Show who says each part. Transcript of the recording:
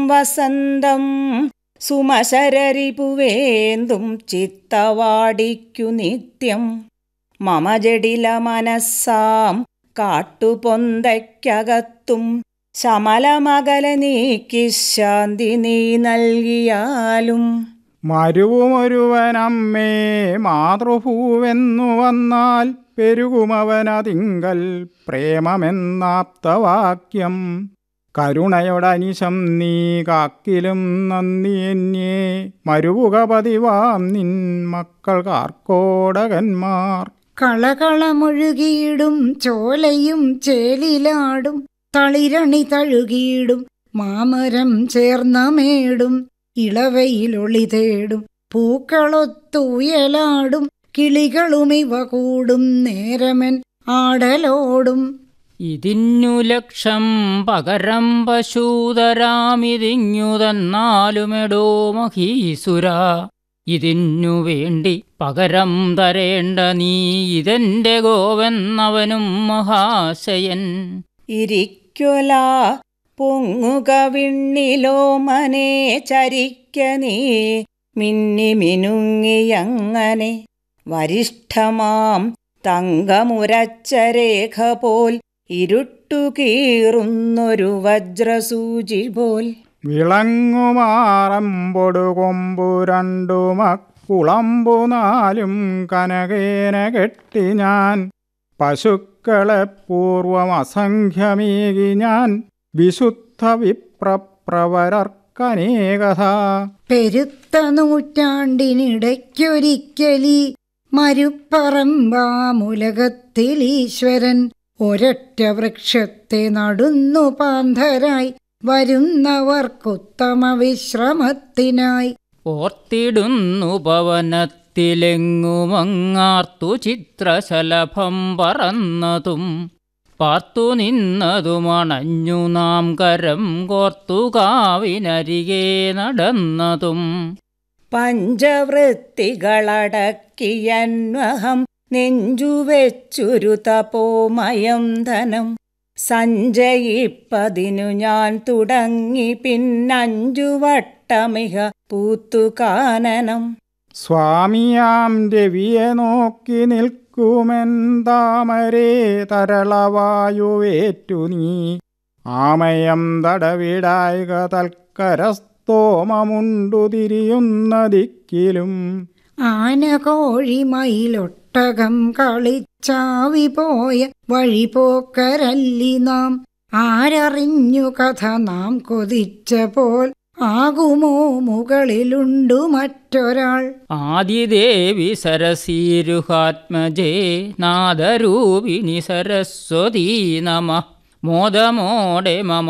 Speaker 1: വസന്തം സുമശരരിപുവേന്തും ചിത്തവാടിക്കു നിത്യം മമ ജടില മനസ്സാം കാട്ടുപൊന്തയ്ക്കകത്തും ശമലമകല നീക്കി ശാന്തി നീ നൽകിയാലും
Speaker 2: മരുവുമൊരുവനമ്മേ മാതൃഭൂവെന്നു വന്നാൽ പെരുകുമവനതിങ്കൽ പ്രേമമെന്നാപ്തവാക്യം കരുണയോടനിശം നീ കാക്കിലും നന്ദി എന്നെ മരുവുക പതിവാം നിൻ മക്കൾക്കാർക്കോടകന്മാർ
Speaker 3: കളകളമൊഴുകിയിടും ചോലയും ചേലിലാടും തളിരണി തഴുകിയിടും മാമരം ചേർന്നമേടും ഇളവയിലൊളി തേടും പൂക്കളൊത്തൂയലാടും കിളികളുമിവ കൂടും നേരമൻ ആടലോടും
Speaker 4: ഇതിന്നു ലക്ഷം പകരം പശൂതരാമിതിങ്ങു തന്നാലുമെടോ മഹീസുര ഇതിന്നു വേണ്ടി പകരം തരേണ്ട നീ ഇതെന്റെ ഗോവെന്നവനും മഹാശയൻ
Speaker 1: ഇരിക്കൊല പൊങ്ങുക വിണ്ണിലോ മനെ ചരിക്ക നീ മിന്നി മിനുങ്ങിയങ്ങനെ വരിഷ്ഠമാം തങ്കമുരച്ച രേഖ പോൽ ഇരുട്ടു കീറുന്നൊരു വജ്രസൂചി പോൽ
Speaker 2: വിളങ്ങുമാറമ്പൊടു കൊമ്പു രണ്ടു മക്കുളമ്പു നാലും കനകേന കെട്ടി ഞാൻ പശുക്കളെ പൂർവം അസംഖ്യമേകി ഞാൻ വിശുദ്ധ വിപ്രപ്രവരർക്കനേകഥ
Speaker 3: പെരുത്ത നൂറ്റാണ്ടിനിടയ്ക്കൊരിക്കലി മരുപ്പറമ്പാമുലകത്തിൽ ഈശ്വരൻ ഒരൊറ്റ വൃക്ഷത്തെ നടുന്നു പാന്ധരായി വരുന്നവർക്കുത്തമ വിശ്രമത്തിനായി
Speaker 4: ഓർത്തിടുന്നു പവനത്തിലെങ്ങുമങ്ങാർത്തു ചിത്രശലഭം പറന്നതും പാർത്തു നിന്നതുമണഞ്ഞു നാം കരം കോർത്തു കാവിനരികെ നടന്നതും
Speaker 1: പഞ്ചവൃത്തികളടക്കിയന്വഹം നെഞ്ചുവെച്ചൊരു തപോമയം ധനം സഞ്ചയിപ്പതിനു ഞാൻ തുടങ്ങി പിന്നഞ്ചു വട്ടമിഹ പൂത്തുകാനനം
Speaker 2: സ്വാമിയാം രവിയെ നോക്കി നിൽക്കുമെൻ താമരേ തരളവായുവേറ്റു നീ ആമയം തടവിടായിക തൽക്കരസ്തോമമുണ്ടു തിരിയുന്ന ദിക്കിലും
Speaker 3: ആന കോഴി മയിലൊട്ടകം കളിച്ചാവി പോയ വഴിപോക്കരല്ലി നാം ആരറിഞ്ഞു കഥ നാം കൊതിച്ച പോൽ ആകുമോ മുകളിലുണ്ടു മറ്റൊരാൾ
Speaker 4: ആദിദേവി സരസീരുഹാത്മജേ നാദരൂപിണി സരസ്വതീ നമ മോദമോടെ മമ